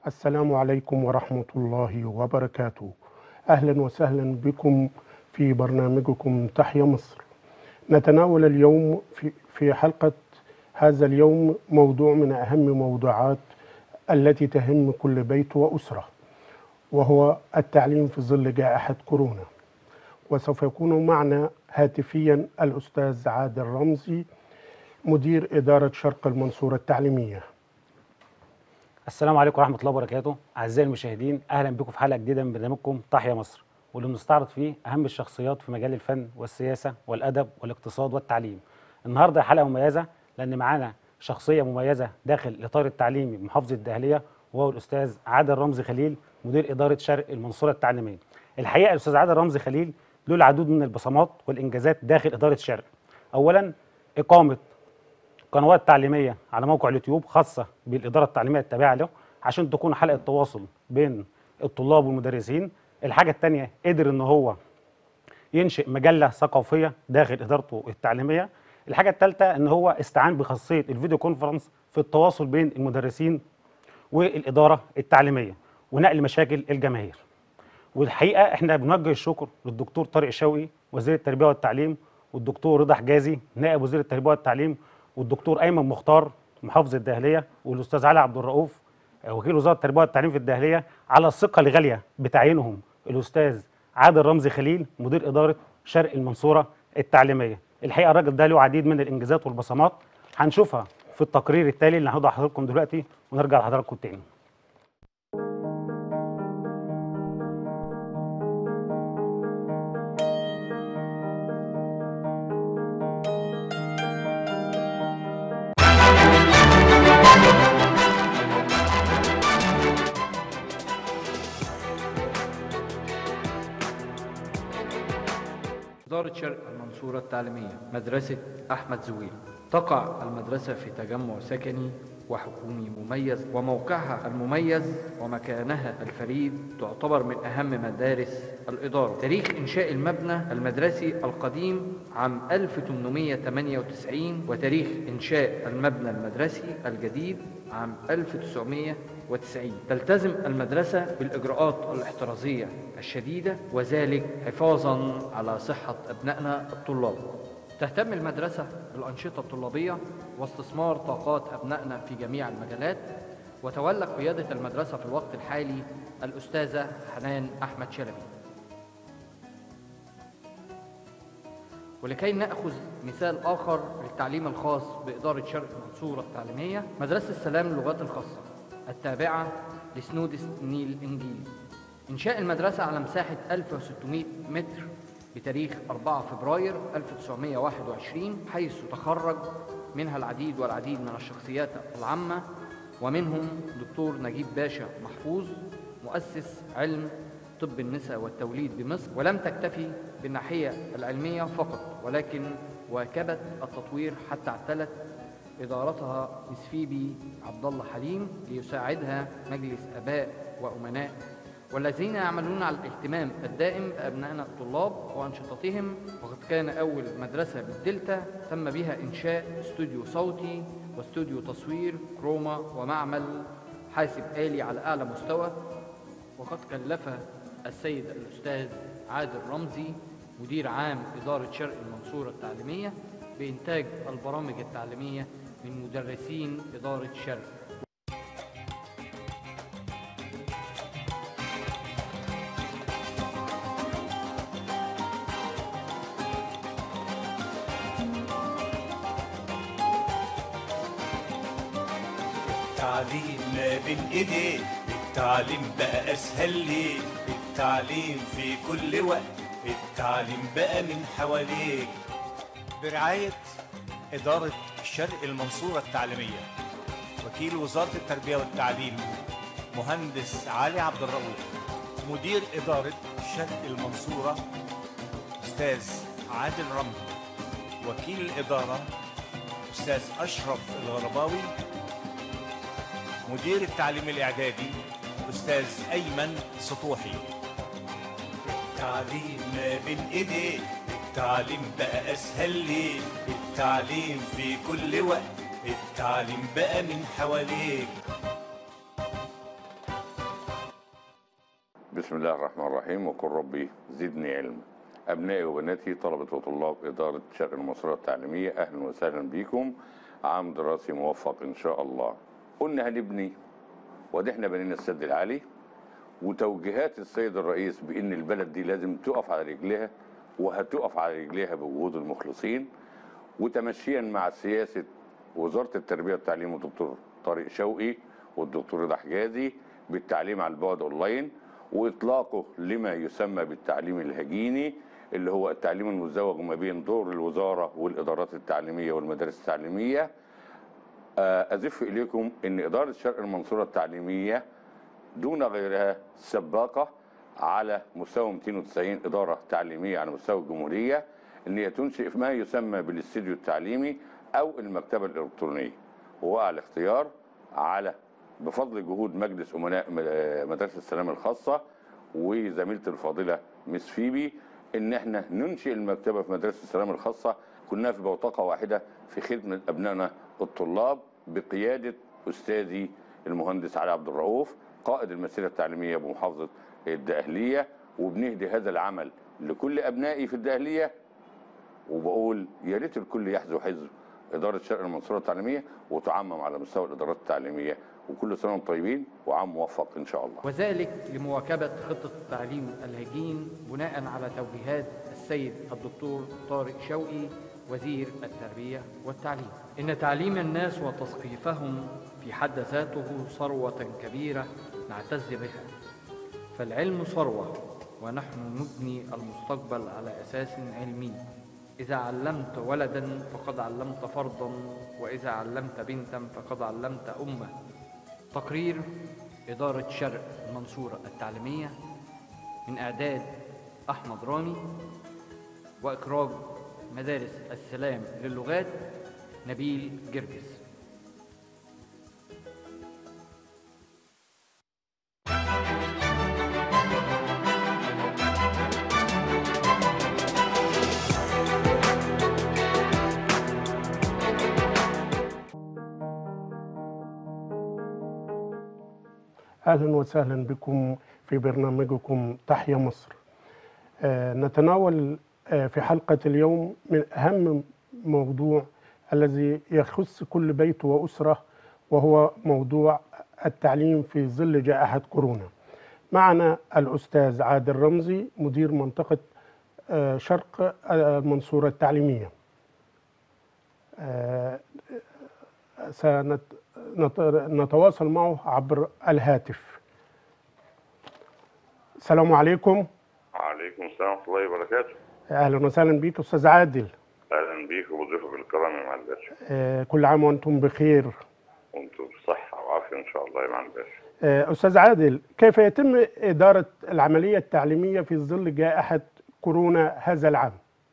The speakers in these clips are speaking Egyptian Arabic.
السلام عليكم ورحمة الله وبركاته أهلا وسهلا بكم في برنامجكم تحيا مصر نتناول اليوم في, في حلقة هذا اليوم موضوع من أهم موضوعات التي تهم كل بيت وأسرة وهو التعليم في ظل جائحة كورونا وسوف يكون معنا هاتفيا الأستاذ عادل رمزي مدير إدارة شرق المنصورة التعليمية السلام عليكم ورحمة الله وبركاته أعزائي المشاهدين أهلا بكم في حلقة جديدة من برنامجكم تحيا مصر واللي بنستعرض فيه أهم الشخصيات في مجال الفن والسياسة والأدب والاقتصاد والتعليم النهاردة حلقة مميزة لأن معانا شخصية مميزة داخل الإطار التعليمي بمحافظة الدهلية وهو الأستاذ عادل رمزي خليل مدير إدارة شرق المنصورة التعليمية الحقيقة الأستاذ عادل رمزي خليل له العديد من البصمات والإنجازات داخل إدارة شرق أولا إقامة قنوات تعليميه على موقع اليوتيوب خاصه بالاداره التعليميه التابعه له عشان تكون حلقه تواصل بين الطلاب والمدرسين الحاجه الثانيه قدر ان هو ينشئ مجله ثقافيه داخل ادارته التعليميه الحاجه الثالثه ان هو استعان بخاصيه الفيديو كونفرنس في التواصل بين المدرسين والاداره التعليميه ونقل مشاكل الجماهير والحقيقه احنا بنوجه الشكر للدكتور طارق شوقي وزير التربيه والتعليم والدكتور رضا حجازي نائب وزير التربيه والتعليم والدكتور ايمن مختار محافظ الدهليه والاستاذ علي عبد الرؤوف وكيل وزاره التربيه والتعليم في الدهليه على الثقه الغاليه بتعيينهم الاستاذ عادل رمزي خليل مدير اداره شرق المنصوره التعليميه الحقيقه الراجل ده له عديد من الانجازات والبصمات هنشوفها في التقرير التالي اللي هنوضح لحضراتكم دلوقتي ونرجع لحضراتكم تاني إدارة شرق المنصورة التعليمية مدرسة أحمد زويل تقع المدرسة في تجمع سكني وحكومي مميز وموقعها المميز ومكانها الفريد تعتبر من أهم مدارس الإدارة تاريخ إنشاء المبنى المدرسي القديم عام 1898 وتاريخ إنشاء المبنى المدرسي الجديد عام 1990 تلتزم المدرسة بالإجراءات الاحترازية الشديدة وذلك حفاظا على صحة أبنائنا الطلاب تهتم المدرسة بالأنشطة الطلابية واستثمار طاقات أبنائنا في جميع المجالات وتولى قيادة المدرسة في الوقت الحالي الأستاذة حنان أحمد شلبي ولكي نأخذ مثال آخر للتعليم الخاص بإدارة شرق المنصورة التعليمية مدرسة السلام للغات الخاصة التابعة لسنودس نيل الإنجيلي إنشاء المدرسة على مساحة 1600 متر بتاريخ 4 فبراير 1921 حيث تخرج منها العديد والعديد من الشخصيات العامة ومنهم دكتور نجيب باشا محفوظ مؤسس علم طب النساء والتوليد بمصر ولم تكتفي بالناحية العلمية فقط ولكن واكبت التطوير حتى اعتلت إدارتها مس فيبي عبد الله حليم ليساعدها مجلس آباء وأمناء والذين يعملون على الاهتمام الدائم بأبنائنا الطلاب وأنشطتهم وقد كان أول مدرسة بالدلتا تم بها إنشاء استوديو صوتي واستوديو تصوير كروما ومعمل حاسب آلي على أعلى مستوى وقد كلف السيد الأستاذ عادل رمزي مدير عام إدارة شرق المنصورة التعليمية بإنتاج البرامج التعليمية من مدرسين إدارة شرق التعليم ما بين ايديك التعليم بقى اسهل ليك التعليم في كل وقت التعليم بقى من حواليك برعاية إدارة شرق المنصورة التعليمية وكيل وزارة التربية والتعليم مهندس علي عبد الرؤوف مدير إدارة شرق المنصورة أستاذ عادل رمزي وكيل الإدارة أستاذ أشرف الغرباوي مدير التعليم الإعدادي أستاذ أيمن سطوحي التعليم ما بين إيديك التعليم بقى أسهل ليك التعليم في كل وقت التعليم بقى من حواليك بسم الله الرحمن الرحيم وقل ربي زدني علما أبنائي وبناتي طلبة وطلاب إدارة شرق المنصورة التعليمية أهلا وسهلا بكم عام دراسي موفق إن شاء الله قلنا هنبني وده احنا بنينا السد العالي وتوجيهات السيد الرئيس بأن البلد دي لازم تقف على رجلها وهتقف على رجلها بوجود المخلصين وتمشيا مع سياسة وزارة التربية والتعليم والدكتور طارق شوقي والدكتور رضا حجازي بالتعليم على البعد اونلاين واطلاقه لما يسمى بالتعليم الهجيني اللي هو التعليم المزدوج ما بين دور الوزاره والادارات التعليميه والمدارس التعليميه آه، ازف اليكم ان اداره شرق المنصوره التعليميه دون غيرها سباقه على مستوى 290 اداره تعليميه على مستوى الجمهوريه ان هي تنشئ ما يسمى بالاستديو التعليمي او المكتبه الالكترونيه ووقع الاختيار على بفضل جهود مجلس امناء م- مدارس السلام الخاصه وزميلتي الفاضله مس فيبي ان احنا ننشئ المكتبه في مدارس السلام الخاصه كلنا في بوتقه واحده في خدمه ابنائنا الطلاب بقياده استاذي المهندس علي عبد الرؤوف قائد المسيره التعليميه بمحافظه الدقهليه وبنهدي هذا العمل لكل ابنائي في الدقهليه وبقول يا ريت الكل يحذو حذو اداره شرق المنصوره التعليميه وتعمم على مستوى الادارات التعليميه وكل سنه وانتم طيبين وعام موفق ان شاء الله. وذلك لمواكبة خطة التعليم الهجين بناء على توجيهات السيد الدكتور طارق شوقي وزير التربية والتعليم إن تعليم الناس وتثقيفهم في حد ذاته ثروة كبيرة نعتز بها فالعلم ثروة ونحن نبني المستقبل على أساس علمي إذا علمت ولدا فقد علمت فردا وإذا علمت بنتا فقد علمت أمة تقرير إدارة شرق المنصورة التعليمية من إعداد أحمد رامي وإخراج مدارس السلام للغات نبيل جرجس اهلا وسهلا بكم في برنامجكم تحيا مصر. آه، نتناول آه، في حلقه اليوم من اهم موضوع الذي يخص كل بيت واسره وهو موضوع التعليم في ظل جائحه كورونا. معنا الاستاذ عادل رمزي مدير منطقه آه، شرق آه، المنصوره التعليميه. آه، سنتواصل معه عبر الهاتف السلام عليكم وعليكم السلام ورحمة الله وبركاته اهلا وسهلا بك استاذ عادل أهلا بيك وبضيفك الكرام يا معالي الباشا آه، كل عام وانتم بخير وأنتم بصحة وعافية إن شاء الله يا معالي الباشا آه، استاذ عادل كيف يتم اداره العمليه التعليميه في ظل جائحه كورونا هذا العام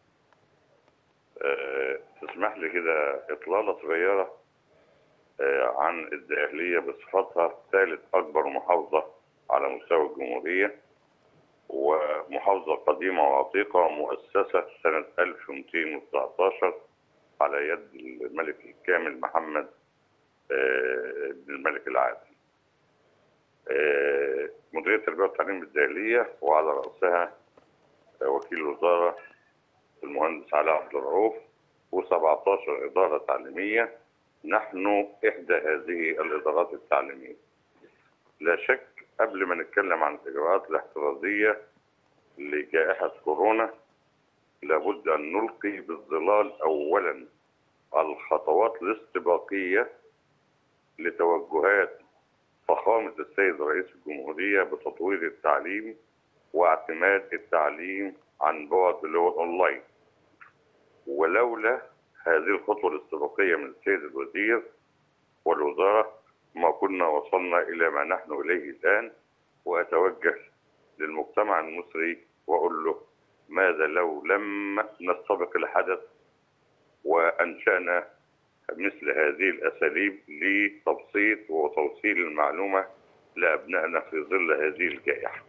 أه تسمح لي كده إطلالة صغيرة أه عن الدقهلية بصفتها ثالث أكبر محافظة على مستوى الجمهورية ومحافظة قديمة وعتيقة مؤسسة سنة 1219 على يد الملك الكامل محمد آه، بن الملك العادل. آه، مديرية التربية والتعليم بالداخلية وعلى رأسها آه، وكيل الوزارة المهندس علي عبد الرؤوف و17 إدارة تعليمية نحن إحدى هذه الإدارات التعليمية. لا شك قبل ما نتكلم عن الإجراءات الاحترازية لجائحة كورونا لابد أن نلقي بالظلال أولا على الخطوات الاستباقية لتوجهات فخامة السيد رئيس الجمهورية بتطوير التعليم واعتماد التعليم عن بعد اللي هو الأونلاين ولولا هذه الخطوة الاستباقية من السيد الوزير والوزارة ما كنا وصلنا إلى ما نحن إليه الآن وأتوجه للمجتمع المصري وأقول له ماذا لو لم نستبق الحدث وأنشأنا مثل هذه الأساليب لتبسيط وتوصيل المعلومة لأبنائنا في ظل هذه الجائحة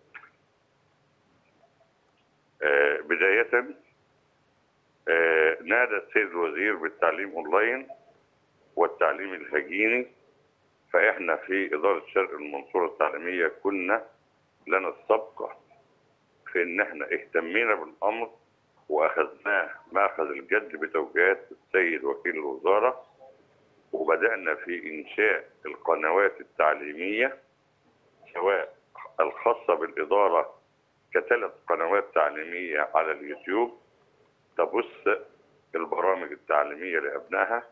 آه، بداية آه، نادى السيد الوزير بالتعليم أونلاين والتعليم الهجيني فإحنا في إدارة شرق المنصورة التعليمية كنا لنا السبقة في إن إحنا اهتمينا بالأمر وأخذناه مأخذ الجد بتوجيهات السيد وكيل الوزارة وبدأنا في إنشاء القنوات التعليمية سواء الخاصة بالإدارة كثلاث قنوات تعليمية على اليوتيوب تبث البرامج التعليمية لأبنائها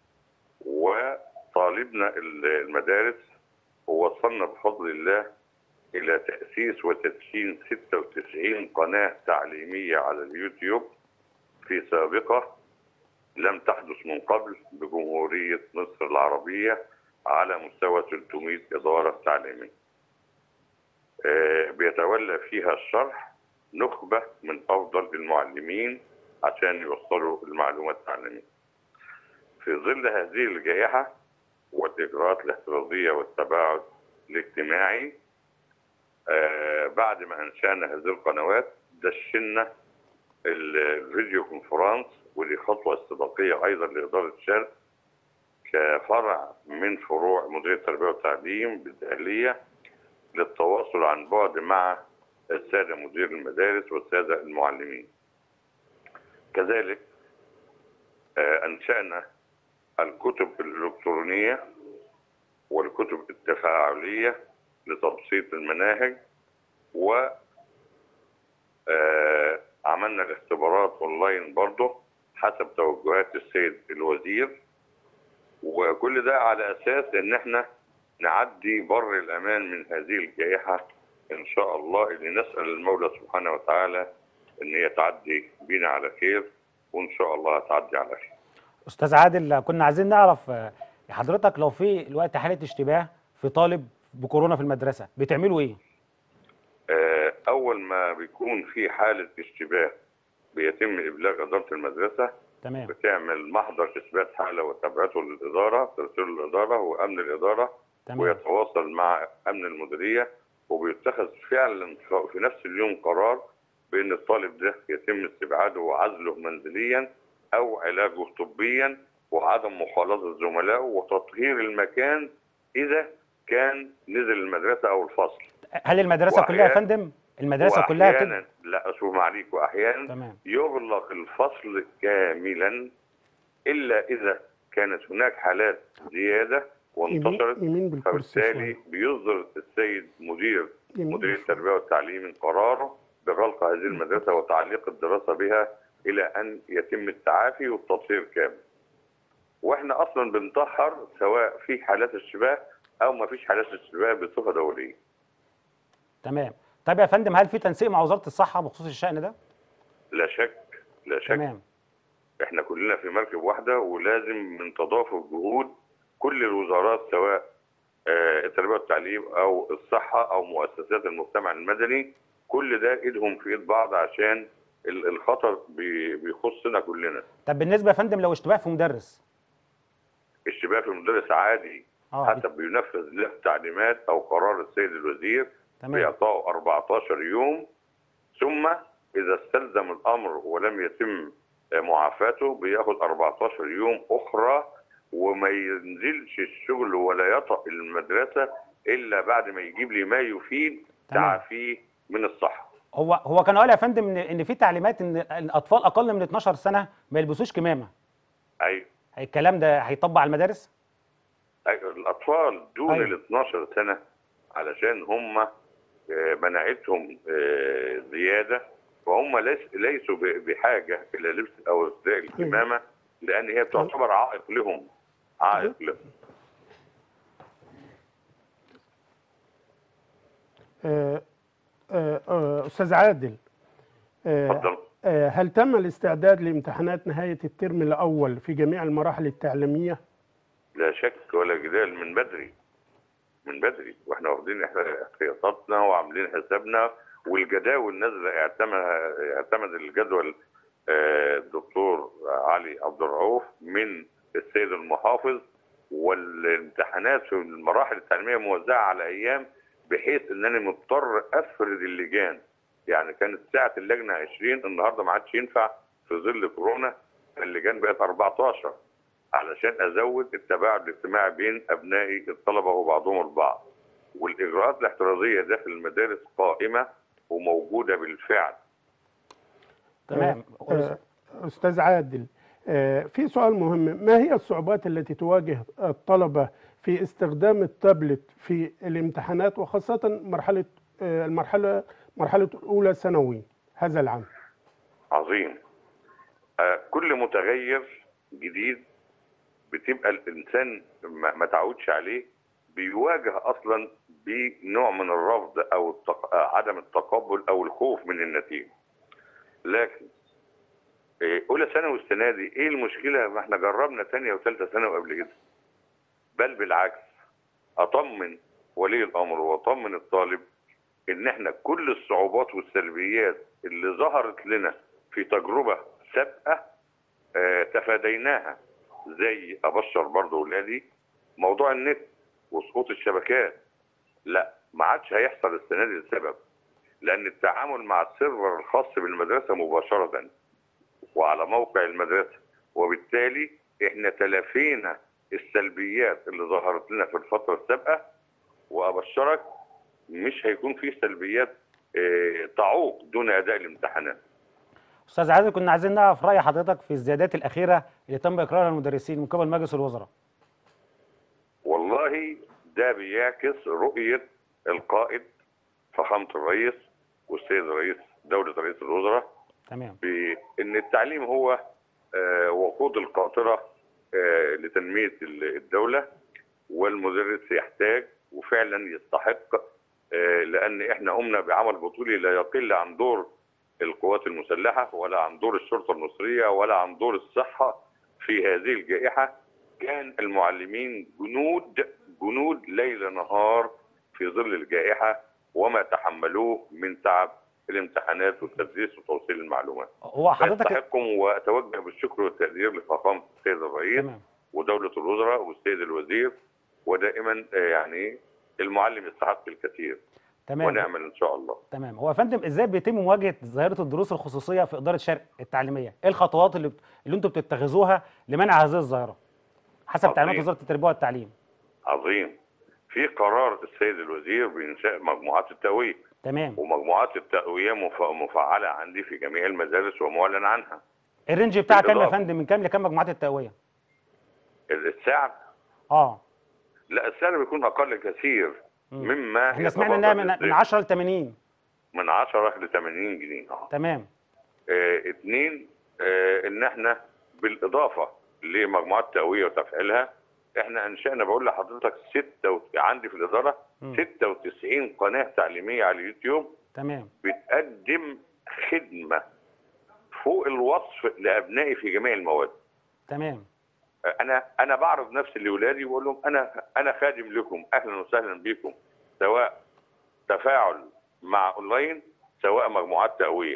وطالبنا المدارس ووصلنا بفضل الله إلى تأسيس وتدشين 96 قناة تعليمية على اليوتيوب في سابقة لم تحدث من قبل بجمهورية مصر العربية على مستوى 300 إدارة تعليمية آه، بيتولى فيها الشرح نخبة من أفضل المعلمين عشان يوصلوا المعلومات التعليمية في ظل هذه الجائحة والإجراءات الاحترازية والتباعد الاجتماعي آه، بعد ما أنشأنا هذه القنوات دشنا ال- الفيديو كونفرنس ودي خطوة استباقية أيضا لإدارة الشرق كفرع من فروع مديرية التربية والتعليم بالداخلية للتواصل عن بعد مع السادة مدير المدارس والسادة المعلمين كذلك آه، أنشأنا الكتب الإلكترونية والكتب التفاعلية لتبسيط المناهج و آه، عملنا الاختبارات اونلاين برضه حسب توجهات السيد الوزير وكل ده على اساس ان احنا نعدي بر الامان من هذه الجائحه ان شاء الله اللي نسال المولى سبحانه وتعالى ان هي تعدي بينا على خير وان شاء الله هتعدي على خير. استاذ عادل كنا عايزين نعرف آه، حضرتك لو في الوقت حاله اشتباه في طالب بكورونا في المدرسه بتعملوا ايه آه، اول ما بيكون في حاله اشتباه بيتم ابلاغ اداره المدرسه تمام بتعمل محضر اثبات حاله وتبعته للاداره ترسله للاداره وامن الاداره تمام ويتواصل مع امن المديريه وبيتخذ فعلا في نفس اليوم قرار بان الطالب ده يتم استبعاده وعزله منزليا او علاجه طبيا وعدم مخالطه زملائه وتطهير المكان اذا كان نزل المدرسه او الفصل هل المدرسه كلها يا وأحيانا- فندم المدرسه كلها كده وأحياناً- لا اشوف معليك واحيانا تمام يغلق الفصل كاملا الا اذا كانت هناك حالات زياده وانتشرت يمين يمين بالكرسي فبالتالي شوية. بيصدر السيد مدير يمين مديريه شوية. التربيه والتعليم قراره بغلق هذه المدرسه وتعليق الدراسه بها الى ان يتم التعافي والتطهير كامل. واحنا اصلا بنطهر سواء في حالات اشتباه او ما فيش حالات اشتباه بصفه دوريه. تمام طيب يا فندم هل في تنسيق مع وزاره الصحه بخصوص الشان ده لا شك لا شك تمام احنا كلنا في مركب واحده ولازم من تضافر جهود كل الوزارات سواء آه، التربيه والتعليم او الصحه او مؤسسات المجتمع المدني كل ده ايدهم في ايد بعض عشان ال- الخطر بي- بيخصنا كلنا طب بالنسبه يا فندم لو اشتباه في مدرس اشتباه في المدرس عادي اه حسب بينفذ له تعليمات او قرار السيد الوزير تمام بإعطائه 14 يوم ثم إذا استلزم الأمر ولم يتم معافاته بياخد 14 يوم أخرى وما ينزلش الشغل ولا يطأ المدرسة إلا بعد ما يجيب لي ما يفيد تمام. تعافيه من الصحة هو هو كان قال يا فندم ان ان في تعليمات ان الاطفال اقل من 12 سنه ما يلبسوش كمامه أي الكلام ده هيطبق على المدارس أي الأطفال دون أيوة. ال 12 سنة علشان هم آه، مناعتهم آه، زيادة وهم ليس- ليسوا ب- بحاجة إلى لبس أو ارتداء الكمامة لأن هي بتعتبر عائق لهم عائق لهم آه، آه، آه، أستاذ عادل آه، اتفضل آه، هل تم الاستعداد لامتحانات نهاية الترم الأول في جميع المراحل التعليمية؟ لا شك ولا جدال من بدري من بدري واحنا واخدين احنا احتياطاتنا وعاملين حسابنا والجداول نازله اعتمد اعتمد الجدول آه، الدكتور علي عبد الرؤوف من السيد المحافظ والامتحانات في المراحل التعليميه موزعه على ايام بحيث انني مضطر افرد اللجان يعني كانت ساعه اللجنه 20 النهارده ما عادش ينفع في ظل كورونا اللجان بقت 14 علشان ازود التباعد الاجتماعي بين ابنائي الطلبه وبعضهم البعض والاجراءات الاحترازيه داخل المدارس قائمه وموجوده بالفعل تمام آه، أستاذ عادل آه، في سؤال مهم ما هي الصعوبات التي تواجه الطلبة في استخدام التابلت في الامتحانات وخاصة مرحلة آه، المرحلة مرحلة أولى ثانوي هذا العام عظيم آه، كل متغير جديد بتبقى الانسان ما ما تعودش عليه بيواجه اصلا بنوع من الرفض او التق... آه، عدم التقبل او الخوف من النتيجه لكن آه، اولى ثانوي السنه دي ايه المشكله ما احنا جربنا ثانيه وثالثه ثانوي قبل كده بل بالعكس اطمن ولي الامر واطمن الطالب ان احنا كل الصعوبات والسلبيات اللي ظهرت لنا في تجربه سابقه آه، تفاديناها زي ابشر برضه اولادي موضوع النت وسقوط الشبكات لا ما عادش هيحصل السنه دي لسبب لان التعامل مع السيرفر الخاص بالمدرسه مباشره وعلى موقع المدرسه وبالتالي احنا تلافينا السلبيات اللي ظهرت لنا في الفتره السابقه وابشرك مش هيكون في سلبيات آه، تعوق دون اداء الامتحانات استاذ عادل كنا عايزين نعرف راي حضرتك في الزيادات الاخيره اللي تم اقرارها للمدرسين من قبل مجلس الوزراء والله ده بيعكس رؤية القائد فخامة الرئيس والسيد رئيس دولة رئيس الوزراء تمام بأن التعليم هو آه، وقود القاطرة آه، لتنمية ال- الدولة والمدرس يحتاج وفعلا يستحق آه، لأن احنا قمنا بعمل بطولي لا يقل عن دور القوات المسلحة ولا عن دور الشرطة المصرية ولا عن دور الصحة في هذه الجائحة كان المعلمين جنود جنود ليل نهار في ظل الجائحة وما تحملوه من تعب الامتحانات والتدريس وتوصيل المعلومات هو حضرتك فاستحقكم واتوجه بالشكر والتقدير لفخامه السيد الرئيس تمام ودوله الوزراء والسيد الوزير ودائما آه، يعني المعلم يستحق الكثير تمام ونعمل ان شاء الله تمام هو يا فندم ازاي بيتم مواجهه ظاهره الدروس الخصوصيه في اداره شرق التعليميه ايه الخطوات اللي بت... اللي انتم بتتخذوها لمنع هذه الظاهره حسب عظيم. تعليمات وزاره التربيه والتعليم عظيم في قرار السيد الوزير بانشاء مجموعات التقويه تمام ومجموعات التقويه مف- مفعله عندي في جميع المدارس ومعلن عنها الرينج بتاعها كام يا بالإضافة. فندم من كام لكام مجموعات التقويه السعر اه لا السعر بيكون اقل كثير مم. مما احنا سمعنا انها يتفضل من الذهن. من 10 ل 80 من 10 ل 80 جنيه آه. تمام آه، اتنين آه، ان احنا بالاضافه لمجموعات تقويه وتفعيلها احنا انشانا بقول لحضرتك ستة و... عندي في الاداره مم. 96 قناه تعليميه على اليوتيوب تمام بتقدم خدمه فوق الوصف لابنائي في جميع المواد تمام آه، انا انا بعرض نفسي لاولادي واقول لهم انا انا خادم لكم اهلا وسهلا بكم سواء تفاعل مع اونلاين سواء مجموعات تقويه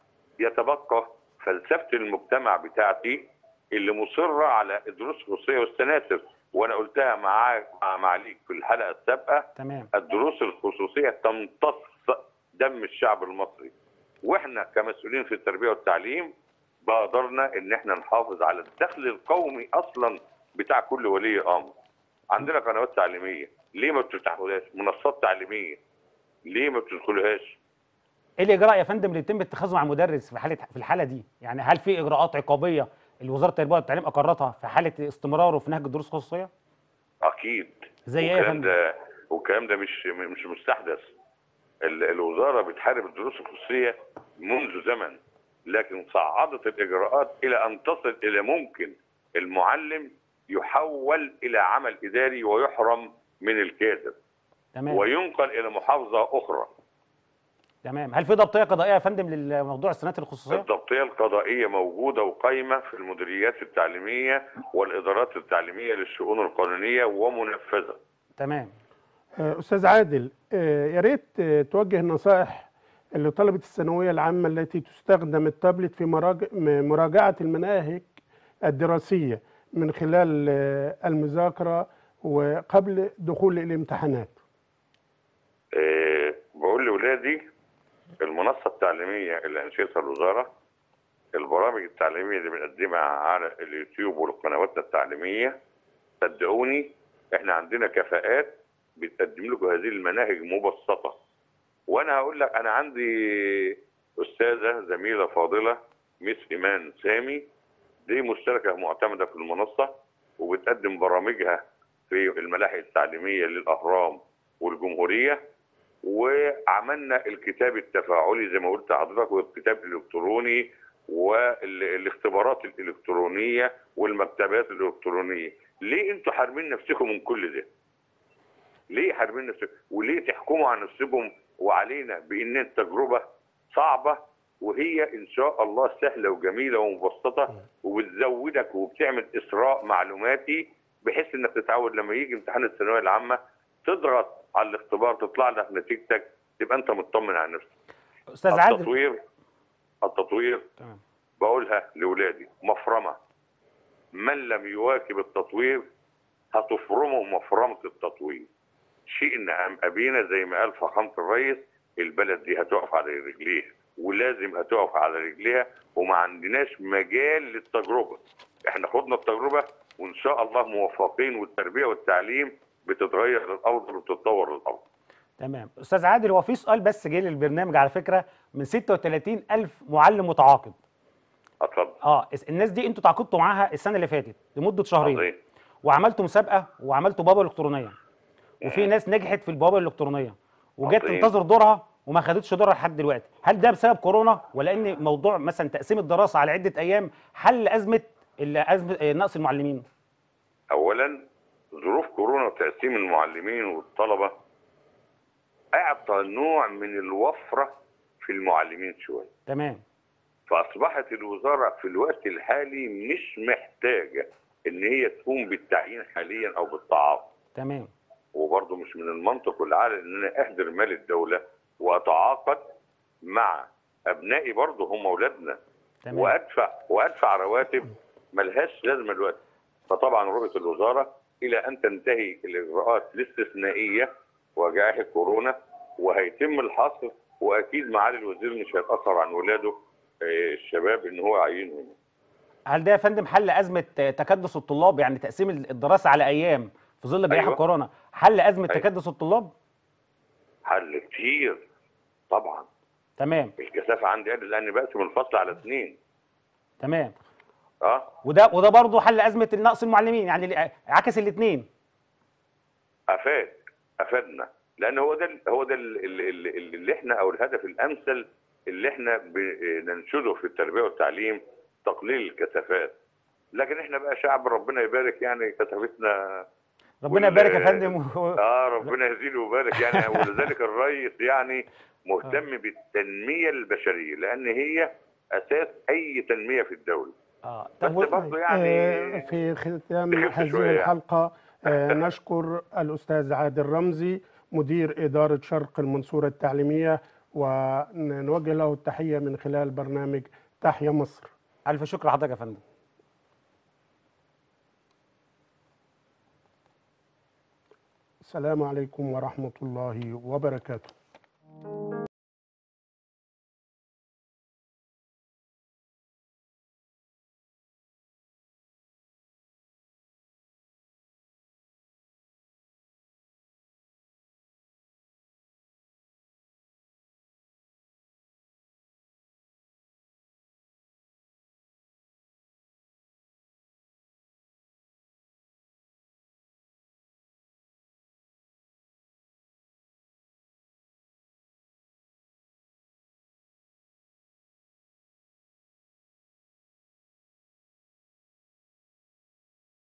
يتبقى فلسفه المجتمع بتاعتي اللي مصره على الدروس الخصوصيه والسناتر وانا قلتها معاك مع معاليك في الحلقه السابقه تمام الدروس الخصوصيه تمتص دم الشعب المصري واحنا كمسؤولين في التربيه والتعليم بقدرنا ان احنا نحافظ على الدخل القومي اصلا بتاع كل ولي امر عندنا قنوات تعليميه ليه ما بتفتحوهاش منصات تعليميه ليه ما بتدخلوهاش ايه الاجراء يا فندم اللي يتم اتخاذه مع المدرس في حاله في الحاله دي يعني هل في اجراءات عقابيه اللي وزاره التربيه والتعليم اقرتها في حاله استمراره في نهج الدروس الخصوصيه اكيد زي ايه يا والكلام فندم ده والكلام ده مش مش مستحدث ال- الوزاره بتحارب الدروس الخصوصيه منذ زمن لكن صعدت الاجراءات الى ان تصل الى ممكن المعلم يحول الى عمل اداري ويحرم من الكادر تمام وينقل الى محافظه اخرى تمام هل في ضبطيه قضائيه يا فندم للموضوع السنوات الخصوصيه الضبطيه القضائيه موجوده وقايمه في المديريات التعليميه والادارات التعليميه للشؤون القانونيه ومنفذه آه، تمام أستاذ عادل آه، يا ريت آه، توجه النصائح لطلبة الثانوية العامة التي تستخدم التابلت في مراج- م- مراجعة المناهج الدراسية من خلال آه، المذاكرة وقبل دخول الامتحانات آه، بقول لاولادي المنصه التعليميه اللي انشئتها الوزاره البرامج التعليميه اللي بنقدمها على اليوتيوب والقنوات التعليميه صدقوني احنا عندنا كفاءات بتقدم لكم هذه المناهج مبسطه وانا هقول لك انا عندي استاذه زميله فاضله مس ايمان سامي دي مشتركه معتمده في المنصه وبتقدم برامجها في الملاحق التعليميه للاهرام والجمهوريه وعملنا الكتاب التفاعلي زي ما قلت لحضرتك والكتاب الالكتروني والاختبارات الالكترونيه والمكتبات الالكترونيه ليه انتوا حارمين نفسكم من كل ده ليه حارمين نفسكم وليه تحكموا على نفسكم وعلينا بان التجربه صعبه وهي ان شاء الله سهله وجميله ومبسطه وبتزودك وبتعمل اسراء معلوماتي بحيث انك تتعود لما يجي امتحان الثانويه العامه تضغط على الاختبار تطلع لك نتيجتك تبقى انت مطمن على نفسك استاذ عادل التطوير التطوير تمام بقولها لاولادي مفرمه من لم يواكب التطوير هتفرمه مفرمه التطوير شئنا ام ابينا زي ما قال فخامه الرئيس البلد دي هتقف على رجليها ولازم هتقف على رجليها وما عندناش مجال للتجربه احنا خدنا التجربه وان شاء الله موفقين والتربيه والتعليم بتتغير للافضل وبتتطور للافضل تمام استاذ عادل هو في سؤال بس جه للبرنامج على فكره من 36 الف معلم متعاقد اتفضل اه الس- الناس دي انتوا تعاقدتوا معاها السنه اللي فاتت لمده شهرين عظيم. وعملتوا مسابقه وعملتوا بوابه الكترونيه وفي مم. ناس نجحت في البوابه الالكترونيه وجت عظيم. تنتظر دورها وما خدتش دورها لحد دلوقتي هل ده بسبب كورونا ولا ان موضوع مثلا تقسيم الدراسه على عده ايام حل ازمه ال- ازمه آه، نقص المعلمين اولا ظروف كورونا وتقسيم المعلمين والطلبه اعطى نوع من الوفره في المعلمين شويه تمام فاصبحت الوزاره في الوقت الحالي مش محتاجه ان هي تقوم بالتعيين حاليا او بالتعاقد تمام وبرضه مش من المنطق والعقل ان انا اهدر مال الدوله واتعاقد مع ابنائي برضه هم اولادنا تمام وادفع وادفع رواتب ملهاش لازمه دلوقتي فطبعا رؤيه الوزاره الى ان تنتهي الاجراءات الاستثنائيه وجائحه كورونا وهيتم الحصر واكيد معالي الوزير مش هيتاثر عن ولاده آه، الشباب ان هو يعينهم هل ده يا فندم حل ازمه آه، تكدس الطلاب يعني تقسيم الدراسه على ايام في ظل جائحه أيوة. كورونا حل ازمه أيوة. تكدس الطلاب حل كتير طبعا تمام الكثافه عندي قلت لاني بقسم الفصل على اثنين تمام اه وده وده برضه حل ازمه نقص المعلمين يعني اللي- عكس الاثنين افاد افادنا لان هو ده هو ده اللي, اللي, اللي احنا او الهدف الامثل اللي احنا بننشده في التربيه والتعليم تقليل الكثافات لكن احنا بقى شعب ربنا يبارك يعني كثافتنا ربنا وال- يبارك يا فندم اه ربنا يزيد ويبارك يعني ولذلك الرئيس يعني مهتم بالتنميه البشريه لان هي اساس اي تنميه في الدوله اه بس طب و- برضه آه، يعني في ختام نخف هذه شوية يعني. الحلقة آه، نشكر الأستاذ عادل رمزي مدير إدارة شرق المنصورة التعليمية ونوجه له التحية من خلال برنامج تحيا مصر الف شكر لحضرتك يا فندم السلام عليكم ورحمة الله وبركاته